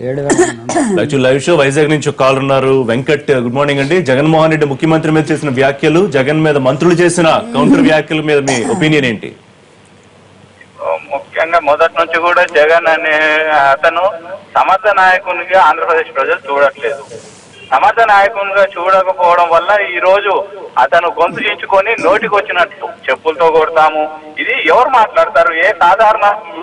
ఏడు వేల మంది ఉన్నారు. యాక్చువల్ లైవ్ షో వైజాగ్ నుంచి ఒక కాల్ ఉన్నారు వెంకట్ గుడ్ మార్నింగ్ అండి జగన్మోహన్ రెడ్డి ముఖ్యమంత్రి మీద చేసిన వ్యాఖ్యలు జగన్ మీద మంత్రులు చేసిన కౌంటర్ వ్యాఖ్యల మీద మీ ఒపీనియన్ ఏంటి ముఖ్యంగా మొదటి నుంచి కూడా జగన్ అనే అతను సమర్థ నాయకునిగా ఆంధ్రప్రదేశ్ ప్రజలు చూడట్లేదు సమర్థ నాయకునిగా చూడకపోవడం వల్ల ఈ రోజు అతను గొంతు చించుకొని నోటికి వచ్చినట్టు చెప్పులతో కొడతాము ఇది ఎవరు మాట్లాడతారు ఏ సాధారణ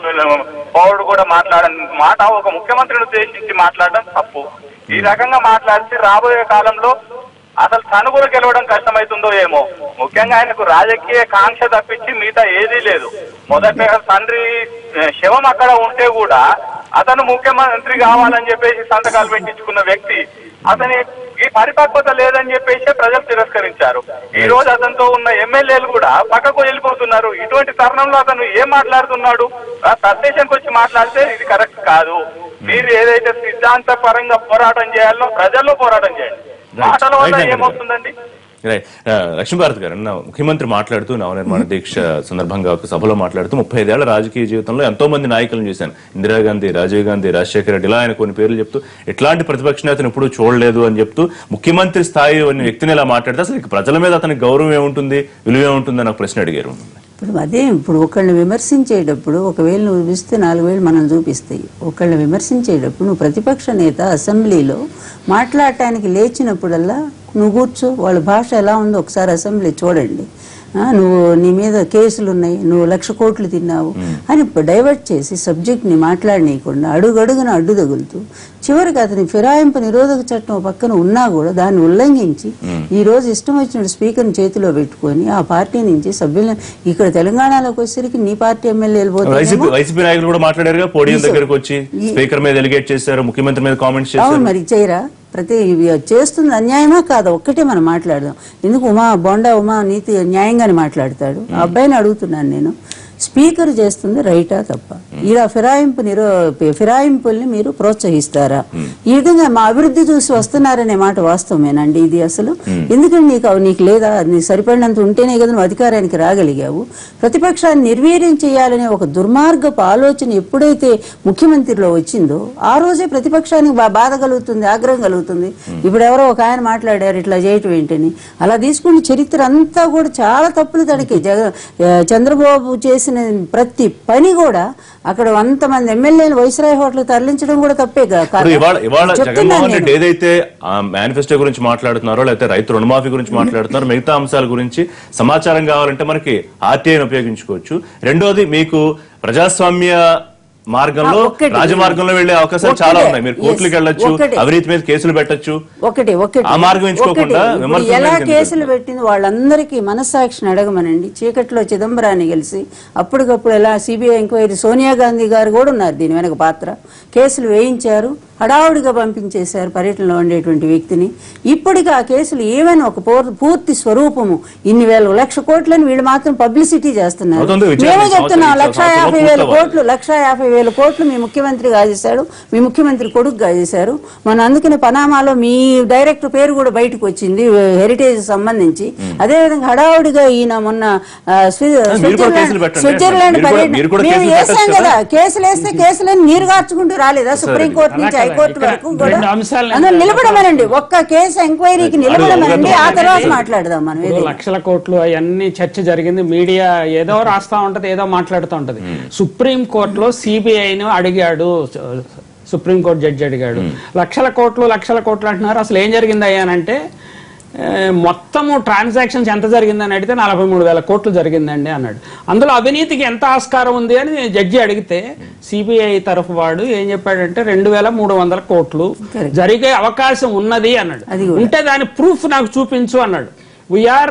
పౌరుడు కూడా మాట్లాడని మాట ఒక ముఖ్యమంత్రిని ఉద్దేశించి మాట్లాడడం తప్పు ఈ రకంగా మాట్లాడితే రాబోయే కాలంలో అసలు తను కూడా గెలవడం కష్టమవుతుందో ఏమో ముఖ్యంగా ఆయనకు రాజకీయ కాంక్ష తప్పించి మిగతా ఏదీ లేదు మొదట తండ్రి ఆ, శవం అక్కడ ఉంటే కూడా అతను ముఖ్యమంత్రి కావాలని చెప్పేసి సంతకాలు పెట్టించుకున్న వ్యక్తి అతని ఈ పరిపక్వత లేదని చెప్పేసి ప్రజలు తిరస్కరించారు ఈ రోజు అతనితో ఉన్న ఎమ్మెల్యేలు కూడా పక్కకు వెళ్ళిపోతున్నారు ఇటువంటి తరుణంలో అతను ఏం మాట్లాడుతున్నాడు ఆ సబ్స్టేషన్కి వచ్చి మాట్లాడితే ఇది కరెక్ట్ కాదు మీరు ఏదైతే సిద్ధాంత పరంగా పోరాటం చేయాలో ప్రజల్లో పోరాటం చేయండి మాటల వల్ల Right, ఏమవుతుందండి రైట్ లక్ష్మీ భారత్ గారు నిన్న ముఖ్యమంత్రి మాట్లాడుతూ నవనిర్మాణ దీక్ష సందర్భంగా ఒక సభలో మాట్లాడుతూ ముప్పై ఐదేళ్ల రాజకీయ జీవితంలో ఎంతో మంది నాయకులను చూశాను ఇందిరాగాంధీ రాజీవ్ గాంధీ రాజశేఖర రెడ్డి ఇలా ఆయన కొన్ని పేర్లు చెప్తూ ఎట్లాంటి ప్రతిపక్ష నేతను ఎప్పుడూ చూడలేదు అని చెప్తూ ముఖ్యమంత్రి స్థాయి ఉన్న వ్యక్తిని ఇలా మాట్లాడితే అసలు ఇక ప్రజల మీద అతనికి గౌరవం ఏముంటుంది విలువ ఏముంటుంది అని ఒక ప్రశ్న అడిగారు ఇప్పుడు అదే ఇప్పుడు ఒకళ్ళని విమర్శించేటప్పుడు ఒకవేళ నువ్వు చూపిస్తే నాలుగు వేలు మనం చూపిస్తాయి ఒకళ్ళని విమర్శించేటప్పుడు నువ్వు ప్రతిపక్ష నేత అసెంబ్లీలో మాట్లాడటానికి లేచినప్పుడల్లా నువ్వు కూర్చో వాళ్ళ భాష ఎలా ఉందో ఒకసారి అసెంబ్లీ చూడండి ఆ, నువ్వు నీ మీద కేసులు ఉన్నాయి నువ్వు లక్ష కోట్లు తిన్నావు అని డైవర్ట్ చేసి సబ్జెక్ట్ని మాట్లాడనీయకుండా అడుగడుగున అడ్డు తగులుతూ చివరికి అతని ఫిరాయింపు నిరోధక చట్టం ఒక పక్కన ఉన్నా కూడా దాన్ని ఉల్లంఘించి ఈ రోజు ఇష్టం వచ్చిన స్పీకర్ని చేతిలో పెట్టుకొని ఆ పార్టీ నుంచి సభ్యులను ఇక్కడ తెలంగాణలోకి వచ్చేసరికి నీ పార్టీ ఎమ్మెల్యేలు వైసీపీ పోతే వైసీపీ నాయకులు కూడా మాట్లాడారు పోడియం దగ్గరకు వచ్చి స్పీకర్ మీద ఎలిగేట్ చేశారు ముఖ్యమంత్రి మీద కామెంట్స్ చేశారు అవును మరి చేయరా ప్రతి ఇవి చేస్తుంది అన్యాయమా కాదా ఒక్కటే మనం మాట్లాడదాం ఎందుకు ఉమా బొండా ఉమా నీతి న్యాయంగానే మాట్లాడతాడు ఆ అబ్బాయిని అడుగుతున్నాను నేను స్పీకర్ చేస్తుంది రైటా తప్ప ఇలా ఫిరాయింపు నిరో ఫిరాయింపుల్ని మీరు ప్రోత్సహిస్తారా ఈ విధంగా మా అభివృద్ధి చూసి వస్తున్నారనే మాట వాస్తవమేనండి ఇది అసలు ఎందుకంటే నీకు అవి నీకు లేదా నీ సరిపడినంత ఉంటేనే కదా నువ్వు అధికారానికి రాగలిగావు ప్రతిపక్షాన్ని నిర్వీర్యం చేయాలనే ఒక దుర్మార్గపు ఆలోచన ఎప్పుడైతే ముఖ్యమంత్రిలో వచ్చిందో ఆ రోజే ప్రతిపక్షానికి బా- బాధ కలుగుతుంది ఆగ్రహం కలుగుతుంది ఇప్పుడు ఎవరో ఒక ఆయన మాట్లాడారు ఇట్లా చేయటం ఏంటని అలా తీసుకుని చరిత్ర అంతా కూడా చాలా తప్పులు తడికి జగ ఆ, చంద్రబాబు చేసిన ప్రతి పని కూడా అక్కడ అంతమంది ఎమ్మెల్యేలు వైస్రాయ్ హోటల్ తరలించడం కూడా తప్పే కా- ఇప్పుడు కాదా? ఇవాళ ఇవాళ చెప్తున్నాను జగన్మోహన్ నేను. రెడ్డి ఏదైతే మేనిఫెస్టో గురించి మాట్లాడుతున్నారో లేకపోతే రైతు రుణమాఫీ గురించి మాట్లాడుతున్నారో మిగతా అంశాల గురించి సమాచారం కావాలంటే మనకి ఆర్టీఐని ఉపయోగించుకోవచ్చు రెండోది మీకు ప్రజాస్వామ్య మార్గంలో ఆ, ఒక్కటి. రాజమార్గంలో వెళ్లే అవకాశాలు చాలా ఒక్కటే. ఉన్నాయి మీరు Yes. కోర్టులకు వెళ్ళొచ్చు ఒక్కటే. అవినీతి మీద కేసులు పెట్టొచ్చు ఒకటి ఒకటి ఆ మార్గం ఎంచుకోకుండా ఒకటి. ఇప్పుడు విమర్శలు ఎలా ఎందుకు కేసులు పెట్టింది వాళ్ళందరికీ మనస్సాక్షిని అడగమనండి చీకట్లో చిదంబరాన్ని కలిసి అప్పటికప్పుడు ఎలా సిబిఐ ఎంక్వైరీ సోనియా గాంధీ గారు కూడా ఉన్నారు దీని వెనక పాత్ర కేసులు వేయించారు హడావుడిగా పంపించేశారు పర్యటనలో ఉండేటువంటి వ్యక్తిని ఇప్పటికి ఆ కేసులు ఏమైనా ఒక పూర్- పూర్తి స్వరూపము ఇన్ని వేల లక్ష కోట్లని వీళ్ళు మాత్రం పబ్లిసిటీ చేస్తున్నారు అవుతుంది, విచారణ మేమే ఈ చెప్తున్నాం సంవత్సరం లక్ష సంవత్సరం యాభై వేల పూర్తవ్వాలి. కోట్లు లక్ష యాభై వేల కోట్లు మీ ముఖ్యమంత్రి కాజేశాడు మీ ముఖ్యమంత్రి కొడుకు కాజేశారు మన అందుకనే పనామాలో మీ డైరెక్టర్ పేరు కూడా బయటకు వచ్చింది హెరిటేజ్ సంబంధించి అదే విధంగా హడావుడిగా ఈయన మొన్న ఆ, స్వి- మీరు కూడా స్విట్జర్లాండ్ కేసులు పెట్టండి. స్విట్జర్లాండ్ మీరు కూడా- పర్యటన మీరు కూడా మేము కేసులు వేసాం పెట్టొచ్చు కదా కదా? కేసులు వేస్తే కేసులని నీరు కార్చుకుంటూ రాలేదా సుప్రీంకోర్టు నుంచి అలా కాదు. హైకోర్టు ఇక్కడ వరకు కూడా రెండు అంశాలు నేను అందులో నిలబడమనండి ఒక్క కేసు ఎంక్వైరీకి నిలబడమనండి ఆ తర్వాత అడుగు. మాట్లాడదాం మనం ఇప్పుడు ఏదైనా. లక్షల కోట్లు అవన్నీ చర్చ జరిగింది మీడియా ఏదో రాస్తా ఉంటది ఏదో మాట్లాడుతూ ఉంటది సుప్రీం కోర్టులో సిబిఐని అడిగాడు సుప్రీం కోర్టు జడ్జి అడిగాడు లక్షల కోట్లు లక్షల కోట్లు అంటున్నారు అసలు ఏం జరిగింది అయ్యానంటే ఏ, మొత్తము ట్రాన్సాక్షన్స్ ఎంత జరిగిందని అడిగితే నలభై మూడు వేల కోట్లు జరిగిందండి అన్నాడు అందులో అవినీతికి ఎంత ఆస్కారం ఉంది అని జడ్జి అడిగితే సిబిఐ తరఫు వాడు ఏం చెప్పాడంటే రెండు వేల మూడు వందల కోట్లు జరిగే అవకాశం ఉన్నది అన్నాడు అది కూడా. ఉంటే దాని ప్రూఫ్ నాకు చూపించు అన్నాడు we're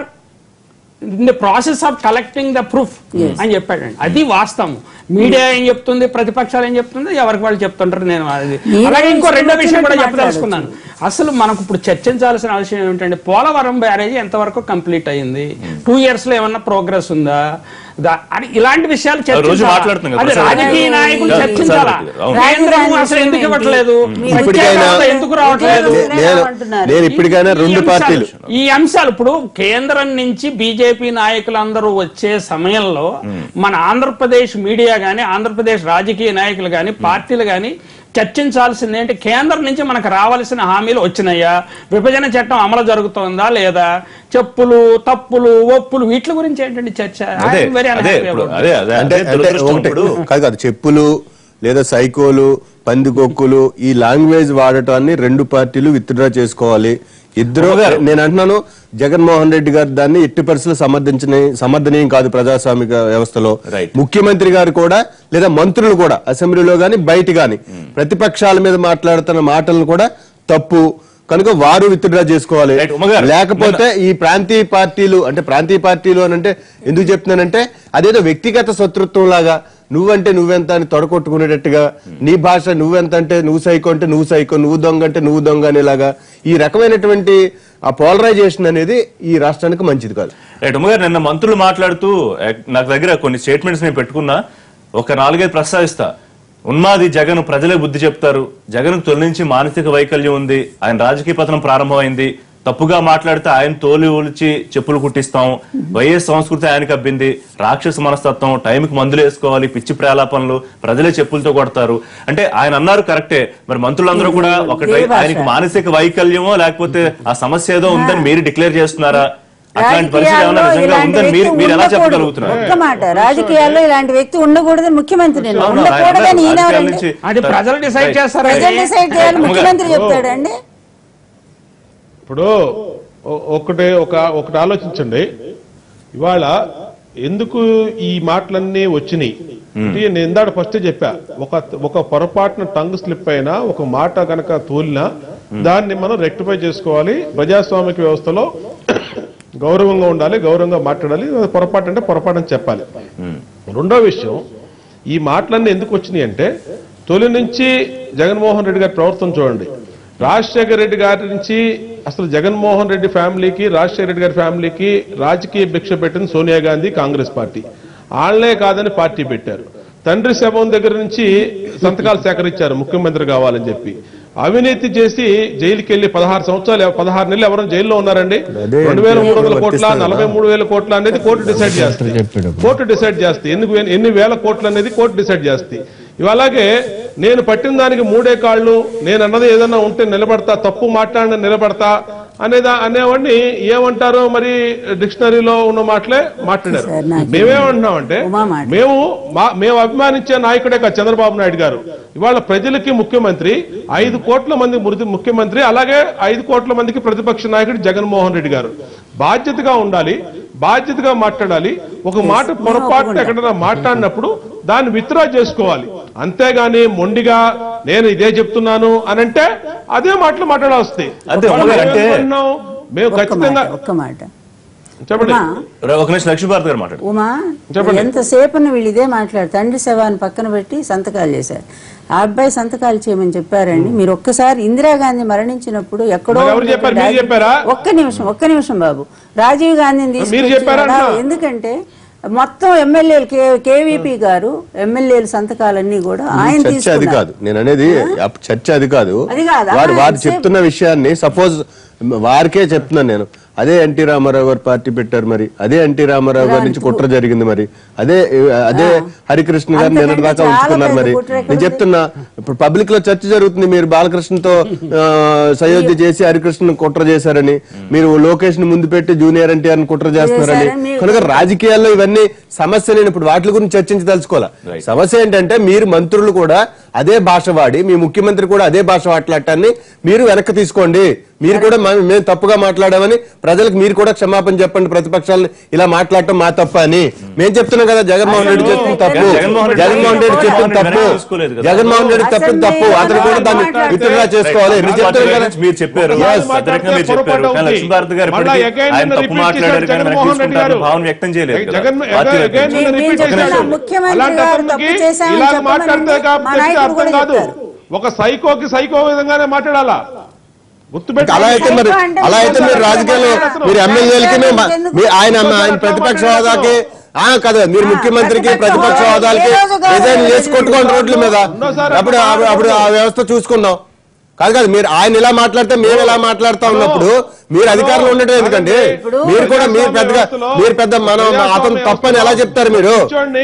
in the process of collecting the proof అని చెప్పాడండి అది వాస్తవం మీడియా ఏం చెప్తుంది ప్రతిపక్షాలు ఏం చెప్తుంది ఎవరికి వాళ్ళు చెప్తుంటారు నేను అది మీరే అలాగే ఇంకో రెండో ఇష్టం విషయం కూడా వచ్చినట్టు చెప్పదలుచుకున్నాను అసలు మనకు ఇప్పుడు చర్చించాల్సిన అవసరం ఏమిటంటే పోలవరం బ్యారేజ్ ఎంతవరకు కంప్లీట్ అయింది టూ ఇయర్స్ లో ఏమన్నా ప్రోగ్రెస్ ఉందా దా- అని ఇలాంటి విషయాలు రోజు చర్చించాలా? మాట్లాడుతున్నాం కదా అది ప్రసాద్ రాజకీయ గారు. నాయకులు అవును. చర్చించాలా అవును. కేంద్రం అసలు ఎందుకు ఇవ్వట్లేదు ఇప్పటికైనా- ప్రత్యేక ఎందుకు రావట్లేదు నేను నేను ఇప్పటికైనా ఈ రెండు అంశాలు- పార్టీలు ఈ అంశాలు ఇప్పుడు కేంద్రం నుంచి బీజేపీ నాయకులందరూ వచ్చే సమయంలో మన ఆంధ్రప్రదేశ్ మీడియా గాని ఆంధ్రప్రదేశ్ రాజకీయ నాయకులు గాని పార్టీలు గాని చర్చించాల్సింది ఏంటి కేంద్రం నుంచి మనకు రావాల్సిన హామీలు వచ్చినాయా విభజన చట్టం అమలు జరుగుతోందా లేదా చెప్పులు తప్పులు ఒప్పులు వీటి గురించి ఏంటండి చర్చ అదే I'm very అదే unhappy ఇప్పుడు about అదే this. అదే అంటే అదే అంటే దురదృష్టం ఒకటి ఇప్పుడు కాదు కాదు చెప్పులు లేదా సైకోలు పందికొక్కులు ఈ లాంగ్వేజ్ వాడటాన్ని రెండు పార్టీలు విత్డ్రా చేసుకోవాలి ఇద్దరు అమ్మగారు. నేను అంటున్నాను జగన్మోహన్ రెడ్డి గారు దాన్ని ఎట్టి పరిస్థితులు సమర్థించిన సమర్థనీయం కాదు ప్రజాస్వామిక వ్యవస్థలో Right. ముఖ్యమంత్రి గారు కూడా లేదా మంత్రులు కూడా అసెంబ్లీలో గాని బయట గాని ప్రతిపక్షాల మీద మాట్లాడుతున్న మాటలను కూడా తప్పు కనుక వారు విత్డ్రా చేసుకోవాలి Right, ఉమ్మగారు. లేకపోతే ఈ ప్రాంతీయ పార్టీలు అంటే ప్రాంతీయ పార్టీలు అని అంటే ఎందుకు చెప్తున్నానంటే అదేదో వ్యక్తిగత శత్రుత్వం లాగా నువ్వంటే నువ్వెంత అని తొడగొట్టుకునేటట్టుగా నీ భాష నువ్వెంత అంటే నువ్వు సైకో అంటే నువ్వు సైకో నువ్వు దొంగ అంటే నువ్వు దొంగ అనేలాగా ఈ రకమైనటువంటి ఆ పోలరైజేషన్ అనేది ఈ రాష్ట్రానికి మంచిది కాదు రైట్ ఉమ్మగారు నిన్న మంత్రులు మాట్లాడుతూ యాక్- నాకు దగ్గర కొన్ని స్టేట్మెంట్స్ నేను పెట్టుకున్నా ఒక నాలుగైదు ప్రస్తావిస్తా ఉన్మాది జగన్ ప్రజలే బుద్ధి చెప్తారు జగన్ తొలి నుంచి మానసిక వైకల్యం ఉంది ఆయన రాజకీయ పతనం ప్రారంభమైంది తప్పుగా మాట్లాడితే ఆయన తోలు ఒలిచి చెప్పులు కుట్టిస్తాం వైఎస్ సంస్కృతి ఆయనకు అబ్బింది రాక్షస మనస్తత్వం టైంకి మందులు వేసుకోవాలి పిచ్చి ప్రేలాపనలు ప్రజలే చెప్పులతో కొడతారు అంటే ఆయన అన్నారు కరెక్టే మరి మంత్రులందరూ కూడా ఒక ఏ భాష? ఆయనకి మానసిక వైకల్యమో లేకపోతే ఆ సమస్య ఏదో ఉందని మీరు డిక్లేర్ చేస్తున్నారా అట్లాంటి పరిస్థితి ఏమైనా రాజకీయాల్లో నిజంగా ఇలాంటి ఉందని మీరు వ్యక్తి మీరు ఎలా ఉండకూడదు. చెప్పగలుగుతున్నారు ఒక్క మాట రాజకీయాల్లో ఇలాంటి వ్యక్తి ఉండకూడదని ముఖ్యమంత్రి నిన్న. అవును, ఆయన ఉండకూడదని ఈయన రాజకీయాల ఎవరండి? నుంచి అది ప్రజలు డిసైడ్ Right. చేస్తారు ప్రజలు డిసైడ్ చేయాలి అమ్మగారు. ముఖ్యమంత్రి చెప్తాడండి ఇప్పుడు ఒ- ఒకటే ఒక ఒకటి ఆలోచించండి ఇవాళ ఎందుకు ఈ మాటలన్నీ వచ్చినాయి అంటే నేను ఇందాక ఫస్ట్ చెప్పా ఒక ఒక పొరపాటున టంగ్ స్లిప్ అయినా ఒక మాట గనక తూలినా దాన్ని మనం రెక్టిఫై చేసుకోవాలి ప్రజాస్వామిక వ్యవస్థలో గౌరవంగా ఉండాలి గౌరవంగా మాట్లాడాలి అది పొరపాటు అంటే పొరపాటు అని చెప్పాలి రెండో విషయం ఈ మాటలన్నీ ఎందుకు వచ్చినాయి అంటే తొలి నుంచి జగన్మోహన్ రెడ్డి గారి ప్రవర్తన చూడండి రాజశేఖర రెడ్డి గారి నుంచి అసలు జగన్మోహన్ రెడ్డి ఫ్యామిలీకి రాజశేఖర రెడ్డి గారి ఫ్యామిలీకి రాజకీయ భిక్ష పెట్టింది సోనియా గాంధీ కాంగ్రెస్ పార్టీ వాళ్ళనే కాదని పార్టీ పెట్టారు తండ్రి శవం దగ్గర నుంచి సంతకాలు సేకరించారు ముఖ్యమంత్రి కావాలని చెప్పి అవినీతి చేసి జైలుకి వెళ్లి పదహారు సంవత్సరాలు పదహారు నెలలు ఎవరైనా జైల్లో ఉన్నారండి అదే రెండు వేల మూడు వందల కోట్ల వర్తిస్తుంది నలభై మూడు వేల కోట్ల అనేది కోర్టు డిసైడ్ చేస్తుంది కోర్టు డిసైడ్ చేస్తుంది ఎన్ని ఎన్ని వేల కోట్లు అనేది కోర్టు డిసైడ్ చేస్తుంది ఇవాళగే నేను పట్టిన దానికి మూడే కాళ్ళు నేను అన్నది ఏదన్నా ఉంటే నిలబడతా తప్పు మాట్లాడిన నిలబడతా అనేదా అనేవాడిని ఏమంటారో మరి డిక్షనరీలో ఉన్న మాటలే మాట్లాడారు సార్, నాకు- మేమేమంటున్నామంటే ఉమా మాట. మేము మా మేము అభిమానించే నాయకుడే కాదు చంద్రబాబు నాయుడు గారు ఇవాళ ప్రజలకి ముఖ్యమంత్రి ఐదు కోట్ల మంది మృతి ముఖ్యమంత్రి అలాగే ఐదు కోట్ల మందికి ప్రతిపక్ష నాయకుడు జగన్మోహన్ రెడ్డి గారు బాధ్యతగా ఉండాలి బాధ్యతగా మాట్లాడాలి ఒక మాట పొరపాటు ఎక్కడైనా మాట్లాడినప్పుడు దాన్ని విత్డ్రా చేసుకోవాలి అంతేగాని మొండిగా నేను ఇదే చెప్తున్నాను అని అంటే అదే మాటలు మాట్లాడాల్సి అదే, అంటే- మేము ఒక్క ఖచ్చితంగా మాట ఒక్క మాట చెప్పండి ఉమా ఒక నిమిషం లక్ష్మీభారత్ గారు మాట్లాడు ఉమా చెప్పండి. ఎంతసేపు వీళ్ళు ఇదే మాట్లాడు తండ్రి శవాన్ని పక్కన పెట్టి సంతకాలు చేశారు ఆ అబ్బాయి సంతకాలు చేయమని చెప్పారండి మీరు ఒక్కసారి ఇందిరాగాంధీ మరణించినప్పుడు ఎక్కడో మరి ఎవరు చెప్పారు? మీరు రాజీవ్- చెప్పారా? ఒక్క నిమిషం ఒక్క నిమిషం బాబు రాజీవ్ గాంధీని తీసుకొచ్చి చెప్పారా అలా- అంటున్నా? ఎందుకంటే మొత్తం ఎమ్మెల్యేలు కేవీపీ గారు ఎమ్మెల్యేల సంతకాలన్నీ కూడా ఆయన చర్చ అది తీసుకున్నారు కాదు నేను అనేది అప్- చర్చ అది కాదు అది కాదా? వారు వారు ఎంతసేపు- చెప్తున్న విషయాన్ని సపోజ్ వారికే చెప్తున్నాను నేను అదే ఎన్టీ రామారావు గారు పార్టీ పెట్టారు మరి అదే ఎన్టీ రామారావు గారి నుంచి కుట్ర జరిగింది మరి అదే అదే హరికృష్ణ గారిని అంతకంటే నిన్నటి దాకా చాలా ఉంచుకున్నారు పెద్ద మరి కుట్ర ఎక్కడ నేను ఉంది? చెప్తున్నా ఇప్పుడు పబ్లిక్ లో చర్చ జరుగుతుంది మీరు బాలకృష్ణతో ఆ, సయోధ్య చేసి హరికృష్ణ కుట్ర చేశారని మీరు లోకేష్ ని ముందు పెట్టి జూనియర్ ఎన్టీఆర్ ని కుట్ర చేస్తున్నారని చేశారని మీరు- కనుక రాజకీయాల్లో ఇవన్నీ సమస్య నేను ఇప్పుడు వాటి గురించి చర్చించదలుచుకోవాలా Right. సమస్య ఏంటంటే మీరు మంత్రులు కూడా అదే భాష వాడి మీ ముఖ్యమంత్రి కూడా అదే భాష మాట్లాడటాన్ని మీరు వెనక్కి తీసుకోండి మీరు కూడా మ- మేము తప్పుగా మాట్లాడామని ప్రజలకు మీరు కూడా క్షమాపణ చెప్పండి ప్రతిపక్షాలను ఇలా మాట్లాడటం మా తప్ప అని మేము చెప్తున్నాం కదా జగన్మోహన్ రెడ్డి చెప్పింది తప్పు జగన్మోహన్ రెడ్డి జగన్మోహన్ రెడ్డి చెప్పింది జగన్మోహన్ తప్పు రెడ్డి తీసుకోలేదు కదా. జగన్మోహన్ రెడ్డి చెప్పింది తప్పు అతను కూడా దాన్ని విత్డ్రా చేసుకోవాలి నేను చెప్తున్నాను కదా మీరు చెప్పారు Yes. భద్రంగా మీరు చెప్పారు కానీ లక్ష్మీభారత్ గారు మళ్ళా ఇప్పటికీ again ఆయన నిన్న తప్పు repeat మాట్లాడారు చేశారు కానీ జగన్మోహన్ రెడ్డి వెనక్కి గారు. భావన వ్యక్తం చేయలేదు కదా. జగన్ పార్టీ again వ్యక్తం. నిన్న నేను repeat చెప్తున్నా, చేశారు. ముఖ్యమంత్రి అలాంటి గారు అతనికి తప్పు చేశామని ఇలా చెప్పమని మాట్లాడితే మా కాబట్టి నాయకుడు అర్థం కూడా కాదు చెప్పారు. ఒక సైకోకి సైకో విధంగానే మాట్లాడాలా గుర్తుపెట్టి అలా అయితే మరి అలా అయితే మీరు రాజకీయాలు మీరు ఎమ్మెల్యేలకి మీ ఆయన ఆయన ప్రతిపక్ష హోదాకి ఆ కదా మీరు ముఖ్యమంత్రికి ప్రతిపక్ష హోదాలకి రిజైన్ చేసి కొట్టుకోండి రోడ్ల మీద అప్పుడు అప్పుడు- అప్పుడు ఆ వ్యవస్థ చూసుకుందాం కాదు కాదు మీరు ఆయన ఇలా మాట్లాడితే మేము ఇలా మాట్లాడుతా ఉన్నప్పుడు మీరు అధికారంలో ఉండటం ఎందుకండి మీరు కూడా మీరు పెద్దగా మీరు పెద్ద మనం అతను తప్పని ఎలా చెప్తారు మీరు చూడండి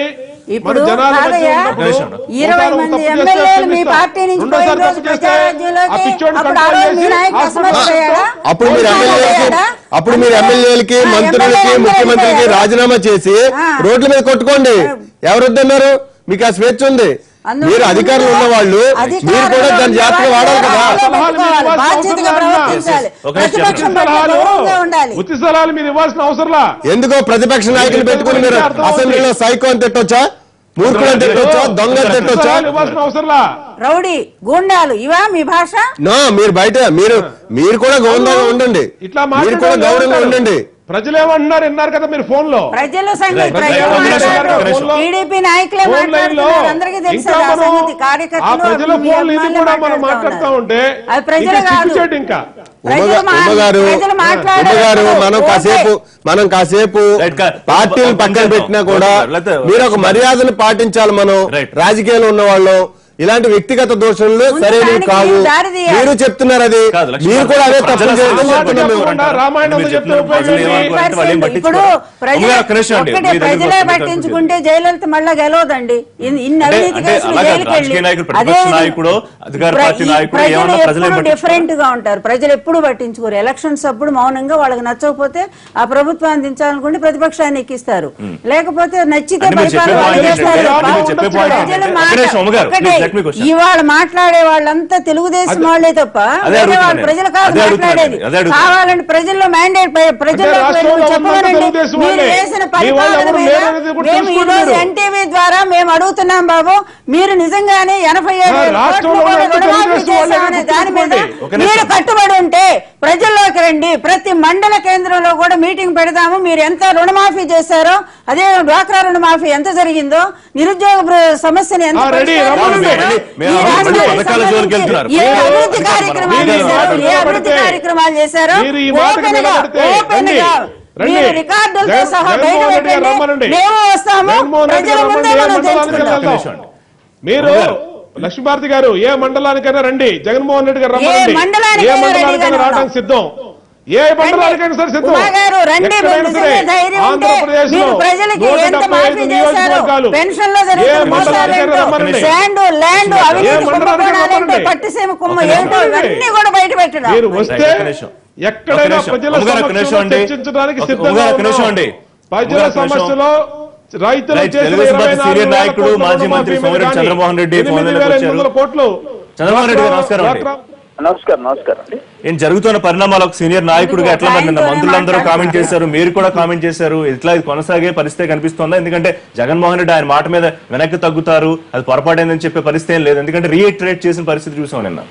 ఇప్పుడు జనాల మధ్య కాదయ్యా, ఉన్నప్పుడు నిమిషం. ఇరవై ఒకసారి మంది తప్పు చేస్తే ఎమ్మెల్యేలు మీ క్షమిస్తాం. పార్టీ నుంచి రెండోసారి పోయిన రోజు తప్పు చేస్తే ప్రజారాజ్యంలోకి ఆ పిచ్చోడిని అప్పుడు ఆ కంట్రోల్ రోజు మీ చేసి నాయకుడు ఆ అసమర్థుడయ్యాడా? అప్పుడు మీరు ఎమ్మెల్యేలకి అయ్యాడా? అప్పుడు మీరు ఎమ్మెల్యేలకి ఆ, మంత్రులకి ఎమ్మెల్యేలు ముఖ్యమంత్రికి అందరూ రాజీనామా చేసి ఆ. రోడ్ల మీద కొట్టుకోండి ఎవరు వద్దన్నారు మీకు ఆ స్వేచ్ఛ ఉంది అందులో మీరు అధికారులు ఉన్న వాళ్ళు అధికారులు మీరు కూడా దాన్ని జాగ్రత్తగా వాడాలి కదా అధికారులు పెట్టుకోవాలి, బాధ్యతగా ప్రవర్తించాలి ఒక నిమిషం. ప్రతిపక్షం పట్ల స్థలాలు గౌరవంగా ఉండాలి ఉత్తి స్థలాలు మీరు ఇవ్వాల్సిన అవసరంలా ఎందుకో ప్రతిపక్ష నాయకులు పెట్టుకుని మీరు అసెంబ్లీలో సైకో అని తిట్టొచ్చా మూర్ఖులు అని తిట్టొచ్చా దొంగ అని ఉత్తి తిట్టొచ్చా స్థలాలు ఇవ్వాల్సిన అవసరంలా రౌడీ గూండాలు ఇవా మీ భాష నో మీరు బయట మీరు మీరు కూడా గౌరవంగా ఉండండి ఇట్లా మీరు కూడా మాట్లాడే గౌరవంగా వాళ్ళు ఉండండి ప్రజలు ఏమన్నారు విన్నారు కదా మీరు ఫోన్ లో ప్రజల సంగతి Right. ప్రజలు ఒక నిమిషం, మాట్లాడరు. ఒక నిమిషం. టీడీపీ నాయకులే ఫోన్ లైన్ లో మాట్లాడుతున్నారు అందరికీ తెలుసు ఇంకా ఆ మనం సంగతి ఆ కార్యకర్తలు ప్రజల మీ ఫోన్ ఇది అభిమానులే కూడా మనం మాట్లాడుతూ మాట్లాడుతూ ఉన్నారు. ఉంటే అది ప్రజలు ఇంకా కాదు సిగ్గుచేటు ఇంకా ప్రజలు మా- ఉమ్మగారు ప్రజలు మాట్లాడారు. ఉమ్మగారు మనం ఓకే. కాసేపు మనం కాసేపు Right, కా- పార్టీలు పక్కన చేద్దాం. పెట్టినా కూడా లేకపోతే- మీరు ఒక మర్యాదను పాటించాలి మనం Right. రాజకీయాల్లో ఉన్న వాళ్ళు ఇలాంటి వ్యక్తిగత దోషణలు ముందు సరైనవి దానికి కావు మీరు దారి తీయాలి. మీరు చెప్తున్నారు అది కాదు, లక్ష్మీ మీరు కూడా అదే గారు, తప్పు ప్రజల చేయడం సమస్యలు చెప్తున్నాం మేము. చెప్పకుండా రామాయణం మీరు చెప్తే చెప్పిన ఉపయోగం ప్రజలు ఏంటి? ఏమనుకోవాలంటే వాళ్ళు ఏం ఇప్పుడు పట్టించుకోరు. ప్రజలు ఉమ్మగారు, ఒక్క నిమిషం అండి. ఒక్కటే మీ దగ్గరికి ప్రజలే వస్తే పట్టించుకుంటే జయలలిత మళ్ళా గెలవదండి ఇన్- ఇన్ని అంటే- అవినీతి అంటే కేసులు అలాగే జైలుకి రాజకీయ వెళ్ళి నాయకుడు, ప్రతిపక్ష అదే నాయకుడు, అధికార ప్ర- పార్టీ ఈ నాయకుడు ప్రజలు ఏమన్నా ప్రజలు ఏం ఎప్పుడు పట్టించుకోరు. డిఫరెంట్ గా ఉంటారు ప్రజలు ఎప్పుడు పట్టించుకోరు ఎలక్షన్స్ అప్పుడు మౌనంగా వాళ్ళకి నచ్చకపోతే ఆ ప్రభుత్వాన్ని దించాలనుకుంటే ప్రతిపక్షాన్ని ఎక్కిస్తారు లేకపోతే నచ్చితే అంటే మీరు చెప్పే పరిపాలన వాళ్ళు point చేస్తారు ఏంటంటే- తప్ప అంటే మీరు చెప్పే point ప్రజలు ఏంటంటే- మాట- ఒక్క నిమిషం, అమ్మగారు, ఒక్కటే, please let me question. ఇవాళ మాట్లాడే వాళ్ళంతా తెలుగుదేశం వాళ్ళే తప్ప అదే వేరే వాళ్ళు అడుగుతున్నాను. ప్రజలు కాదు అదే అడుగుతున్నాను. మాట్లాడేది అదే అడుగుతున్నాను. కావాలంటే ప్రజల్లో మ్యాండేట్ ప్రజల్లో రాష్ట్రంలో ఉన్న చెప్పమనండి తెలుగుదేశం మీరు వాళ్ళే. చేసిన మీ వాళ్ళు పరిపాలన ఎవరు మీద లేరనేది కూడా మేము ఈ రోజు తెలుసుకుంటున్నారు. ఎన్టీవీ ద్వారా మేము అడుగుతున్నాం బాబు మీరు నిజంగానే ఎనభై ఏడు ఆ, వేల రాష్ట్రంలో కోట్లు ఉన్న రుణమాఫీ తెలుగుదేశం వాళ్ళే చేశామనే దాని మీద గుర్తుంచుకోండి. ఒక నిమిషం. మీరు కట్టుబడి ఉంటే ప్రజల్లోకి రండి ప్రతి మండల కేంద్రంలో కూడా మీటింగ్ పెడతాము మీరు ఎంత రుణమాఫీ చేశారో అదే డ్వాక్రా రుణమాఫీ ఎంత జరిగిందో నిరుద్యోగ ప్ర- సమస్యని ఎంత ఆ, రెడీ, పరిష్కారం రమ్మనండి. చేశారో, మేము ఈ అభివృద్ధి రాష్ట్రానికి పథకాల జోలికి వెళ్తున్నారు. ఏ మీరు అభివృద్ధి అధికారం కార్యక్రమాలు మీరు చేశారు ఏ మాట అభివృద్ధి నిలబడితే, కార్యక్రమాలు చేశారు మీరు ఈ మాటకు ఓపెన్ గా నిలబడితే, ఓపెన్ రండి, గా రండి. మీరు రికార్డులతో జగన్- సహా బయట జగన్మోహన్ రెడ్డి గారు పెట్టండి రమ్మనండి. మేము వస్తాము జగన్మోహన్ రెడ్డి ప్రజల గారు ముందే రమ్మనండి, ఏ మనం మండలానికి తెలుసుకుంటాం వెళ్దాం. మీరు లక్ష్మీభారతి గారు ఏ మండలానికైనా రండి జగన్మోహన్ రెడ్డి గారు రమ్మనండి మండలానికైనా ఏ మండలానికైనా రెడీగానే రావడానికి సిద్ధం ఏ మండలానికైనా సరే సిద్ధం ఉమా గారు రండి ఎక్కడైనా మీకు సరే నిజంగా ధైర్యం ఉంటే ఆంధ్రప్రదేశ్ మీరు ప్రజలకి ఎంత మాఫీ చేశారు పెన్షన్ లో జరిగిన మోసాలేంటో శాండ్ ల్యాండ్ అవినీతి కుంభకోణాలేంటో పట్టిసీమ కుమ్మ ఏంటో ఇవన్నీ కూడా బయట పెట్టడం మీరు వస్తే ఒక్క నిమిషం. ఎక్కడైనా ఒక్క నిమిషం. ప్రజల అమ్మగారు, ఒక్క నిమిషం సమస్యలు అండి. చర్చించడానికి ఒక్క- సిద్ధంగా అమ్మగారు, ఒక్క నిమిషం ఉన్నాం. అండి. ప్రజల అమ్మగారు, ఒక్క నిమిషం. సమస్యలో రైతులు రైట్, చేసిన తెలుగుదేశం ఇరవై పార్టీ నాలుగు సీనియర్ వేల నాయకుడు, కోట్ల మాజీ రుణమాఫీ మంత్రి మీద సోమిరెడ్డి కానీ చంద్రమోహన్ రెడ్డి ఎనిమిది ఫోన్లోకి వేల ఎనిమిది వందల వచ్చారు. కోట్లు చంద్రమోహన్ రెడ్డి గారు నమస్కారం అండి. డ్వాక్రా- నమస్కారం నమస్కారం అండి ఏం జరుగుతున్న పరిణామాలు ఒక సీనియర్ నాయకుడిగా ఎట్లా మరి నిన్న ఆయనతోనే మంత్రులందరూ కామెంట్ మాట్లాడుతున్నారు. చేశారు మీరు కూడా కామెంట్ చేశారు ఇట్లా ఇది కొనసాగే పరిస్థితి కనిపిస్తోందా ఎందుకంటే జగన్మోహన్ రెడ్డి ఆయన మాట మీద వెనక్కి తగ్గుతారు అది పొరపాటైందని చెప్పే పరిస్థితి ఏం లేదు ఎందుకంటే రీఇటరేట్ చేసిన పరిస్థితి చూసాం నిన్న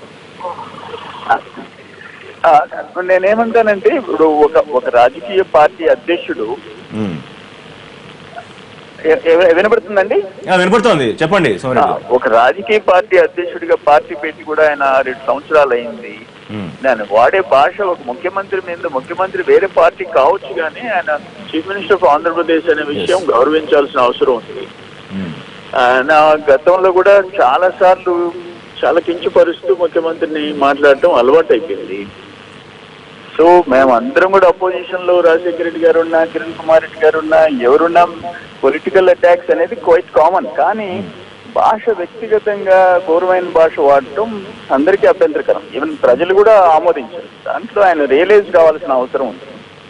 ఆ, నేనేమంటానంటే ఇప్పుడు ఒక ఒక రాజకీయ పార్టీ అధ్యక్షుడు ఉమ్. ఎ- ఎ- వినపడుతుందండి ఆ, వినపడుతోంది చెప్పండి ఆ, సోమిరెడ్డి గారు ఒక రాజకీయ పార్టీ అధ్యక్షుడిగా పార్టీ పెట్టి కూడా ఆయన రెండు సంవత్సరాలు అయింది ఉమ్. నేను వాడే భాష ఒక ముఖ్యమంత్రి మీద ముఖ్యమంత్రి వేరే పార్టీ కావచ్చు కానీ ఆయన చీఫ్ మినిస్టర్ ఆఫ్ ఆంధ్రప్రదేశ్ అనే విషయం గౌరవించాల్సిన అవసరం ఉంది ఉమ్. ఆయన గతంలో కూడా చాలా సార్లు చాలా కించపరుస్తూ ముఖ్యమంత్రిని మాట్లాడటం అలవాటు అయిపోయింది సో మేము అందరం కూడా అపోజిషన్ లో రాజశేఖర రెడ్డి గారు ఉన్నా కిరణ్ కుమార్ రెడ్డి గారు ఉన్నా ఎవరున్నా పొలిటికల్ అటాక్స్ అనేది క్వైట్ కామన్ కానీ భాష వ్యక్తిగతంగా గౌరవమైన భాష వాడటం అందరికీ అభ్యంతరకరం ఈవెన్ ప్రజలు కూడా ఆమోదించారు దాంట్లో ఆయన రియలైజ్ కావాల్సిన అవసరం ఉంది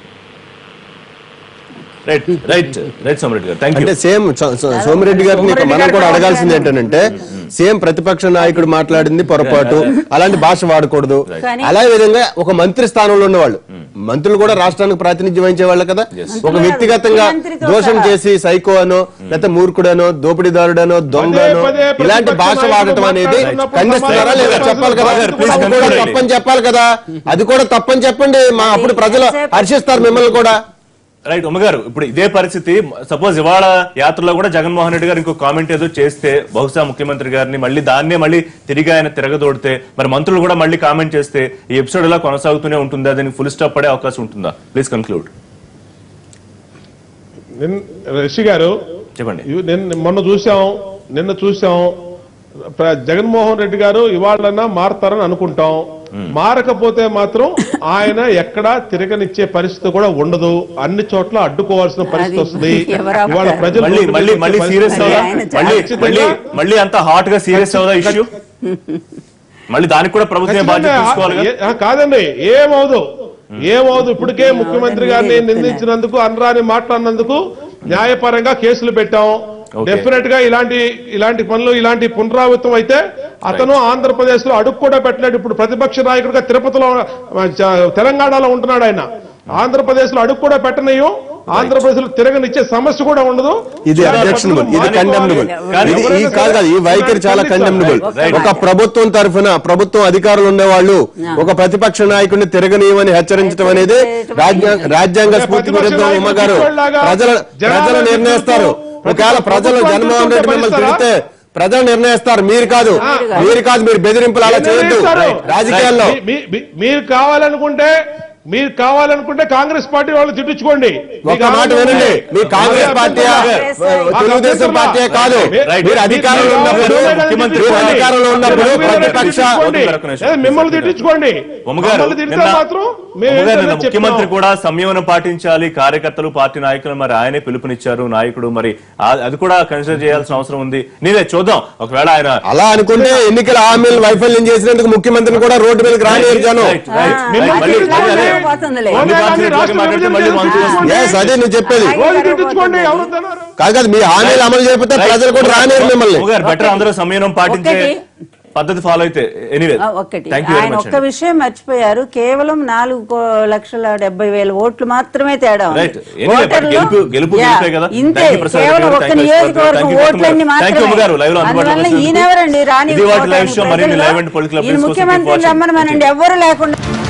right right right Somireddy garu thank you అంటే సేమ్ సో- సో- సోమిరెడ్డి గారిని ఇక మనం కూడా అడగాల్సింది ఏంటంటే సేమ్ ప్రతిపక్ష నాయకుడు మాట్లాడింది పొరపాటు అలాంటి భాష వాడకూడదు కానీ- అలా విధంగా ఒక మంత్రి స్థానంలో ఉన్నవాళ్ళు మంత్రులు కూడా రాష్ట్రానికి ప్రాతినిధ్యం వహించే వాళ్ళు కదా ఒక వ్యక్తిగతంగా మంత్రితో దోషం సహా. చేసి సైకో అనో లేకపోతే మూర్ఖుడనో దోపిడీదారుడనో దొంగనో పదే పదే ఇలాంటి భాష ప్రతిపక్ష వాడటం నాయకులు అనేది మాట్లాడుతున్నప్పుడు ఖండిస్తున్నారా లేదా సమాధానం చెప్పాలి కదా చెప్పాలి. Please అది కూడా conclude. తప్పని చెప్పాలి కదా అది కూడా తప్పని చెప్పండి మా అప్పుడు ప్రజలు హర్షిస్తారు మిమ్మల్ని కూడా రైట్ ఉమ్మగారు ఇప్పుడు ఇదే పరిస్థితి సపోజ్ ఇవాళ యాత్రలో కూడా జగన్మోహన్ రెడ్డి గారు ఇంకో కామెంట్ ఏదో చేస్తే బహుశా ముఖ్యమంత్రి గారిని మళ్ళీ దాన్నే మళ్ళీ తిరిగి ఆయన తిరగదోడితే మరి మంత్రులు కూడా మళ్ళీ కామెంట్ చేస్తే ఈ ఎపిసోడ్ ఇలా కొనసాగుతూనే ఉంటుందా దానికి ఫుల్ స్టాప్ పడే అవకాశం ఉంటుందా ప్లీజ్ కన్క్లూడ్ నిన్- రిషి గారు చెప్పండి ఇవి నిన్న మొన్న చూసాం నిన్న చూసాం ప్ర- జగన్మోహన్ రెడ్డి గారు ఇవాళన్నా మారతారని అనుకుంటాం మారకపోతే మాత్రం ఆయన ఎక్కడా తిరగనిచ్చే పరిస్థితి కూడా ఉండదు అన్ని చోట్ల అడ్డుకోవాల్సిన పరిస్థితి అది వస్తుంది ఎవరు ఇవాళ ఆపుతారు? ప్రజలు మళ్ళీ మళ్ళీ మళ్ళీ సీరియస్ పరిస్థితి అవుదా ఆయన మళ్ళీ ఖచ్చితంగా- మళ్ళీ మళ్ళీ అంత హాట్ గా సీరియస్ అవుదా ఇష్యూ మళ్ళీ దానికి కూడా ప్రభుత్వమే బాధ్యత ఖచ్చితంగా తీసుకోవాలి ఏ- ఆ, కాదండి ఏమవుదు ఏమవుదు ఇప్పటికే ముఖ్యమంత్రి గారిని నిందించినందుకు అనరాని మాట్లాడినందుకు న్యాయపరంగా కేసులు పెట్టాం Okay. డెఫినెట్ గా ఇలాంటి ఇలాంటి పనులు ఇలాంటి పునరావృతం అయితే అతను ఆంధ్రప్రదేశ్ లో అడుగు కూడా పెట్టలేడు ఇప్పుడు ప్రతిపక్ష నాయకుడిగా తిరుపతిలో ఆ, చ- తెలంగాణలో ఉంటున్నాడు ఆయన ఆంధ్రప్రదేశ్ లో అడుగు కూడా పెట్టనయ్యం ఆంధ్రప్రదేశ్ లో తిరగనిచ్చే సమస్య కూడా ఉండదు ఇది ఇలాంటి అబ్జెక్షనబుల్ పనులు ఇది కండెమ్నబుల్ కానీ ఇది ఈ కాదు కాదు ఈ వైఖరి చాలా కండెమ్నబుల్ Right. ఒక ప్రభుత్వం తరఫున ప్రభుత్వం అధికారులు ఉండేవాళ్ళు ఒక ప్రతిపక్ష నాయకుడిని తిరగనీయమని హెచ్చరించడం అనేది రాజ్యాంగ రాజ్యాంగ స్ఫూర్తి విరుద్ధం ఉమ్మగారు ప్రజల ప్రజలు నిర్ణయిస్తారు ఒకవేళ ప్రజలు జగన్మోహన్ రెడ్డి మిమ్మల్ని తిడితే ప్రజలు నిర్ణయిస్తారు మీరు కాదు మీరు కాదు మీరు బెదిరింపులు అలా చేయొద్దు నిర్ణయిస్తారు. రాజకీయాల్లో మీ- మీ- మీ- మీరు కావాలనుకుంటే మీరు కావాలనుకుంటే కాంగ్రెస్ పార్టీ వాళ్ళు తిట్టించుకోండి ఒక్క మాట వినండి మీ కాంగ్రెస్ పార్టీ తెలుగుదేశం పార్టీ కాదు Right. మీరు అధికారంలో ఉన్నప్పుడు ముఖ్యమంత్రి మీరు అధికారంలో ఉన్నప్పుడు ప్రతిపక్ష లేదా మిమ్మల్ని తిట్టించుకోండి ఉమ్మగారు మమ్మల్ని తిడితే నిన్న- మాత్రం మేము ఉమ్మగారు నిన్న ఏంటనేది ముఖ్యమంత్రి చెప్తాం. కూడా సంయమనం పాటించాలి కార్యకర్తలు పార్టీ నాయకులు మరి ఆయనే పిలుపునిచ్చారు నాయకుడు మరి ఆ- అది కూడా కన్సిడర్ చేయాల్సిన అవసరం ఉంది నేనే చూద్దాం ఒకవేళ ఆయన అలా అనుకుంటే ఎన్నికల హామీలు వైఫల్యం చేసినందుకు ముఖ్యమంత్రిని కూడా రోడ్డు మీదకి రానియరు జనం Right, right, ఆ, right. మిమ్మల్ని మళ్ళీ- తిట్టించుకోండి. మళ్ళీ అదే. పోతుందిలే. మళ్ళీ సోనియా గాంధీ కాన్సెప్ట్ రాష్ట్ర మాట్లాడితే విభజన మళ్ళీ మంత్రి చేసుకోండి. ఎస్ అదే నేను చెప్పేది రోజు తిట్టించుకోండి ఎవరు వద్దన్నారు? కాదు కాదు మీ హామీలు అమలు చేయకపోతే ప్రజలు కూడా రానియరు మిమ్మల్ని ఉమ్మగారు బెటర్ అందరూ సంయమనం పాటించే ఒకటి. పద్ధతి ఫాలో అయితే ఎనీవే ఆ, ఒక్కటి థ్యాంక్ యూ వెరీ ఆయన మచ్ ఒక్క విషయం మర్చిపోయారు కేవలం నాలుగు కో- లక్షల డెబ్బై వేల ఓట్లు మాత్రమే తేడా ఉంది. Right. Anyway, but ఓటర్లు- గెలుపు- గెలుపు యా, గెలుపే కదా. ఇంతే Thank you, ప్రసాద్ కేవలం గారు. ఒక్క Thank you, నియోజకవర్గం Thank you, ఓట్లన్నీ Thank you, మాత్రమే ఉమ్మగారు. Live లో అందుబాటులో అందువల్ల వచ్చినందుకు. ఈయనెవరండి రాని ఇది వాటి ఓటర్లు live show. మరిన్ని ప్రజల్లో? live and political ఈయన updates కోసం keep ముఖ్యమంత్రిని watching. రమ్మనమనండి ఎవ్వరు లేకుండా